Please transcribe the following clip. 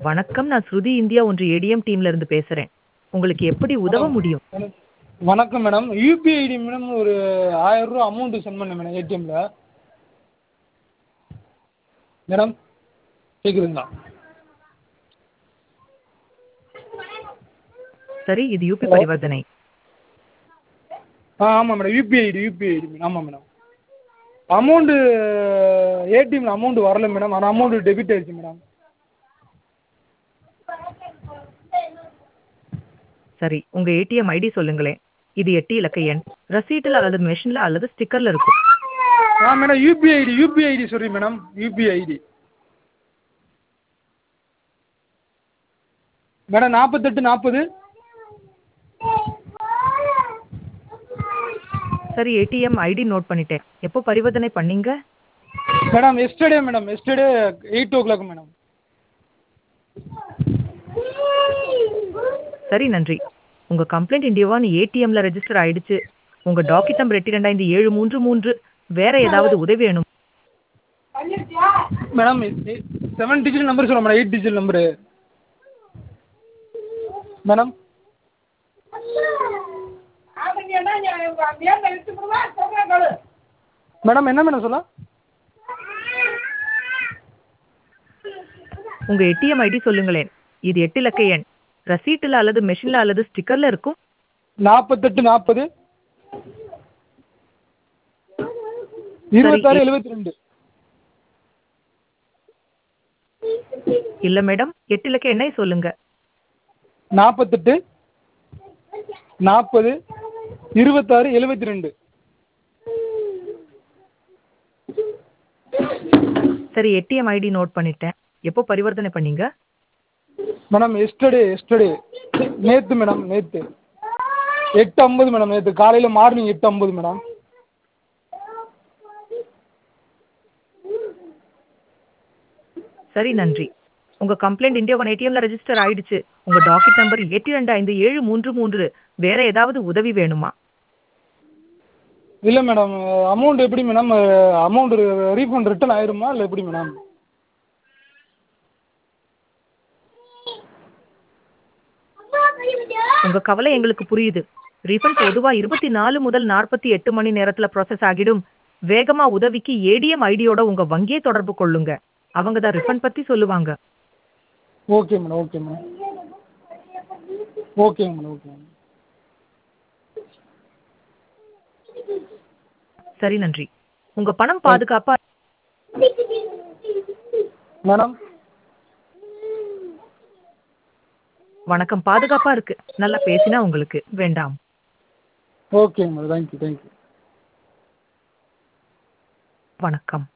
வணக்கம் நான் ஸ்ருதி இந்தியா ஒன்று ஏடிஎம் டீம்ல இருந்து பேசுறேன் உங்களுக்கு எப்படி உதவ முடியும் வணக்கம் மேடம் யூபிஐ ஐடி மேடம் ஒரு ஆயிரம் ரூபா அமௌண்ட்டு சென்ட் பண்ணேன் மேடம் ஏடிஎம்மில் மேடம் கேட்குதுங்களா சரி இது யூபி பரிவர்த்தனை ஆ ஆமாம் madam UPI ID UPI ID madam ஆமாம் மேடம் அமௌண்ட்டு ஏடிஎம்மில் அமௌண்ட் வரல மேடம் ஆனால் அமௌண்ட்டு டெபிட் ஆயிடுச்சு மேடம் சரி உங்க ஏடிஎம் ஐடி சொல்லுங்களேன் இது எட்டு இலக்க எண் ரசீட்டில் அல்லது மெஷின்ல அல்லது ஸ்டிக்கர்ல இருக்கும் ஆ madam UPI ID UPI ID sorry madam UPI ID madam நாற்பத்தெட்டு நாற்பது சரி ஏடிஎம் ஐடி நோட் பண்ணிட்டேன் எப்போ பரிவர்த்தனை பண்ணீங்க madam yesterday madam yesterday eight o'clock madam சரி நன்றி உங்க கம்ப்ளைண்ட் இந்தியாவான் ஏடிஎம்ல ரெஜிஸ்டர் ஆயிடுச்சு உங்க டாக்கெட் நம்பர் எட்டு ரெண்டாயிரத்தி ஏழு மூன்று மூன்று வேற ஏதாவது உதவி வேணும் மேடம் செவன் டிஜிட் நம்பர் சொல்ல madam eight digit number madam madam என்ன மேடம் சொல்ல உங்க ஏடிஎம் ஐடி சொல்லுங்களேன் இது எட்டு இலக்க எண் ரசீட்டில் அல்லது மெஷின்ல அல்லது ஸ்டிக்கர்ல இருக்கும் நாற்பத்தெட்டு நாற்பது இருபத்தாறு எழுபத்தி ரெண்டு இல்ல மேடம் எட்டு இலக்க எண்ணை சொல்லுங்க நாற்பத்தெட்டு நாற்பது இருபத்தாறு எழுபத்தி ரெண்டு சரி ஏடிஎம் ஐடி நோட் பண்ணிட்டேன் எப்போ பரிவர்த்தனை பண்ணீங்க மேடம் எஸ்டர்டே எஸ்டர்டே நேற்று மேடம் நேற்று எட்டு ஐம்பது மேடம் நேற்று காலையில் மார்னிங் எட்டு ஐம்பது மேடம் சரி நன்றி உங்க கம்ப்ளைண்ட் இந்தியா ஒன் ஏடிஎம்ல ரெஜிஸ்டர் ஆயிடுச்சு உங்க டாக்கெட் நம்பர் எட்டு ரெண்டு ஐந்து ஏழு மூன்று மூன்று வேற ஏதாவது உதவி வேணுமா இல்லை மேடம் அமௌண்ட் எப்படி மேடம் அமௌண்ட் ரீஃபண்ட் ரிட்டர்ன் ஆயிருமா இல்லை எப்படி மேடம் உங்க கவலை எங்களுக்கு புரியுது ரீஃபண்ட் பொதுவா இருபத்தி நாலு முதல் நாற்பத்தி எட்டு மணி நேரத்துல ப்ராசஸ் ஆகிடும் வேகமா உதவிக்கு ஏடிஎம் ஐடியோட உங்க வங்கியை தொடர்பு கொள்ளுங்க அவங்க தான் ரிஃபண்ட் பத்தி சொல்லுவாங்க ஓகே மேடம் ஓகே மேடம் ஓகேங்க மேடம் ஓகே மேடம் சரி நன்றி உங்க பணம் பாதுகாப்பா மேடம் வணக்கம் பாதுகாப்பா இருக்கு நல்லா பேசினா உங்களுக்கு வேண்டாம் ஓகேங்க மேடம் தேங்க்யூ தேங்க்யூ வணக்கம்